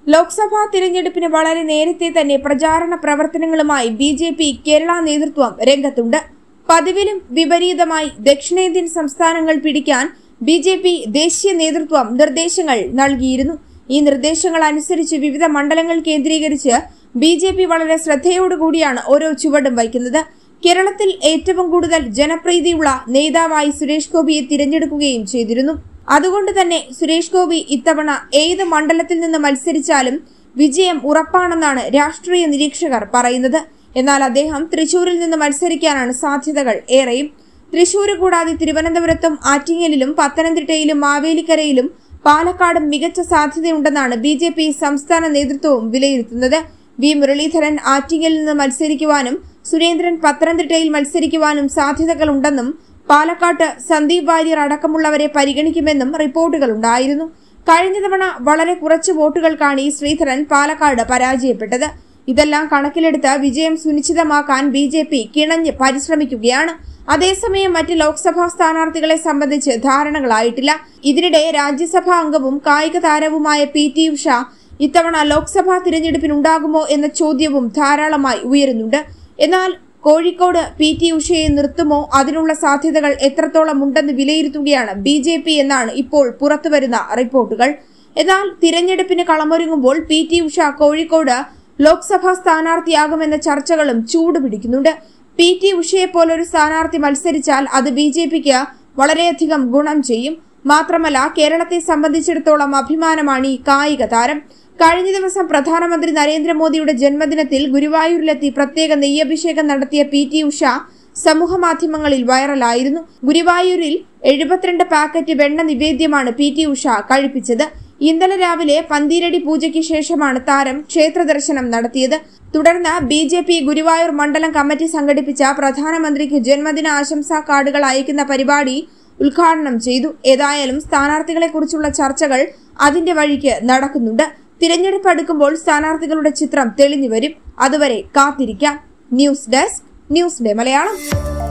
ലോക്സഭാ തിരഞ്ഞെടുപ്പിന് വളരെ നേരത്തെ തന്നെ പ്രചാരണ പ്രവർത്തനങ്ങളുമായി ബി ജെ പി കേരള നേതൃത്വം രംഗത്തുണ്ട് പതിവിലും വിപരീതമായി ദക്ഷിണേന്ത്യൻ സംസ്ഥാനങ്ങൾ പിടിക്കാൻ ബി ജെ പി ദേശീയ നേതൃത്വം നിർദ്ദേശങ്ങൾ നൽകിയിരുന്നു ഈ നിർദ്ദേശങ്ങൾ അനുസരിച്ച് വിവിധ മണ്ഡലങ്ങൾ കേന്ദ്രീകരിച്ച് ബി ജെ പി വളരെ ശ്രദ്ധയോടുകൂടിയാണ് ഓരോ ചുവടും വയ്ക്കുന്നത് കേരളത്തിൽ ഏറ്റവും കൂടുതൽ ജനപ്രീതിയുള്ള നേതാവായി സുരേഷ് ഗോപിയെ തിരഞ്ഞെടുക്കുകയും ചെയ്തിരുന്നു അതുകൊണ്ട് തന്നെ സുരേഷ് ഗോപി ഇത്തവണ ഏത് മണ്ഡലത്തിൽ നിന്ന് മത്സരിച്ചാലും വിജയം ഉറപ്പാണെന്നാണ് രാഷ്ട്രീയ നിരീക്ഷകർ പറയുന്നത് എന്നാൽ അദ്ദേഹം തൃശൂരിൽ നിന്ന് മത്സരിക്കാനാണ് സാധ്യതകൾ ഏറെയും തൃശൂർ കൂടാതെ തിരുവനന്തപുരത്തും ആറ്റിങ്ങലിലും പത്തനംതിട്ടയിലും മാവേലിക്കരയിലും പാലക്കാടും മികച്ച സാധ്യതയുണ്ടെന്നാണ് ബി ജെ പി സംസ്ഥാന നേതൃത്വവും വിലയിരുത്തുന്നത് വി മുരളീധരൻ ആറ്റിങ്ങലിൽ നിന്ന് മത്സരിക്കുവാനും സുരേന്ദ്രൻ പത്തനംതിട്ടയിൽ മത്സരിക്കുവാനും സാധ്യതകളുണ്ടെന്നും പാലക്കാട്ട് സന്ദീപ് വാര്യർ അടക്കമുള്ളവരെ പരിഗണിക്കുമെന്നും റിപ്പോർട്ടുകൾ ഉണ്ടായിരുന്നു കഴിഞ്ഞ തവണ വളരെ കുറച്ച് വോട്ടുകൾക്കാണ് ഈ ശ്രീധരൻ പാലക്കാട് പരാജയപ്പെട്ടത് ഇതെല്ലാം കണക്കിലെടുത്ത് വിജയം സുനിശ്ചിതമാക്കാൻ ബി ജെ പി കിണഞ്ഞ് പരിശ്രമിക്കുകയാണ് അതേസമയം മറ്റ് ലോക്സഭാ സ്ഥാനാർത്ഥികളെ സംബന്ധിച്ച് ധാരണകളായിട്ടില്ല ഇതിനിടെ രാജ്യസഭാ അംഗവും കായിക താരവുമായ പി ടി ഉഷ ഇത്തവണ ലോക്സഭാ തിരഞ്ഞെടുപ്പിനുണ്ടാകുമോ എന്ന ചോദ്യവും ധാരാളമായി ഉയരുന്നുണ്ട് എന്നാൽ കോഴിക്കോട് പി ടി ഉഷയെ നിർത്തുമോ അതിനുള്ള സാധ്യതകൾ എത്രത്തോളം ഉണ്ടെന്ന് വിലയിരുത്തുകയാണ് ബി ജെ പി എന്നാണ് ഇപ്പോൾ പുറത്തുവരുന്ന റിപ്പോർട്ടുകൾ എന്നാൽ തിരഞ്ഞെടുപ്പിന് കളമൊരുങ്ങുമ്പോൾ പി ടി ഉഷ കോഴിക്കോട് ലോക്സഭാ സ്ഥാനാർത്ഥിയാകുമെന്ന ചർച്ചകളും ചൂടുപിടിക്കുന്നുണ്ട് പി ടി ഉഷയെ പോലൊരു സ്ഥാനാർത്ഥി മത്സരിച്ചാൽ അത് ബി ജെ പിക്ക് വളരെയധികം ഗുണം ചെയ്യും മാത്രമല്ല കേരളത്തെ സംബന്ധിച്ചിടത്തോളം അഭിമാനമാണ് ഈ കായിക താരം കഴിഞ്ഞ ദിവസം പ്രധാനമന്ത്രി നരേന്ദ്രമോദിയുടെ ജന്മദിനത്തിൽ ഗുരുവായൂരിലെത്തി പ്രത്യേക നെയ്യഭിഷേകം നടത്തിയ പി ടി ഉഷ സമൂഹ മാധ്യമങ്ങളിൽ വൈറലായിരുന്നു ഗുരുവായൂരിൽ എഴുപത്തിരണ്ട് പാക്കറ്റ് വെണ്ണ നിവേദ്യമാണ് പി ടി ഉഷ കഴിപ്പിച്ചത് ഇന്നലെ രാവിലെ പന്തീരടി പൂജയ്ക്ക് ശേഷമാണ് താരം ക്ഷേത്ര ദർശനം നടത്തിയത് തുടർന്ന് ബി ജെ പി ഗുരുവായൂർ മണ്ഡലം കമ്മിറ്റി സംഘടിപ്പിച്ച പ്രധാനമന്ത്രിക്ക് ജന്മദിന ആശംസാ കാർഡുകൾ അയക്കുന്ന പരിപാടി ഉദ്ഘാടനം ചെയ്തു ഏതായാലും സ്ഥാനാർത്ഥികളെക്കുറിച്ചുള്ള ചർച്ചകൾ അതിന്റെ വഴിക്ക് നടക്കുന്നുണ്ട് തിരഞ്ഞെടുപ്പ് അടുക്കുമ്പോൾ സ്ഥാനാർത്ഥികളുടെ ചിത്രം തെളിഞ്ഞു വരും അതുവരെ കാത്തിരിക്കാം news desk news day Malayalam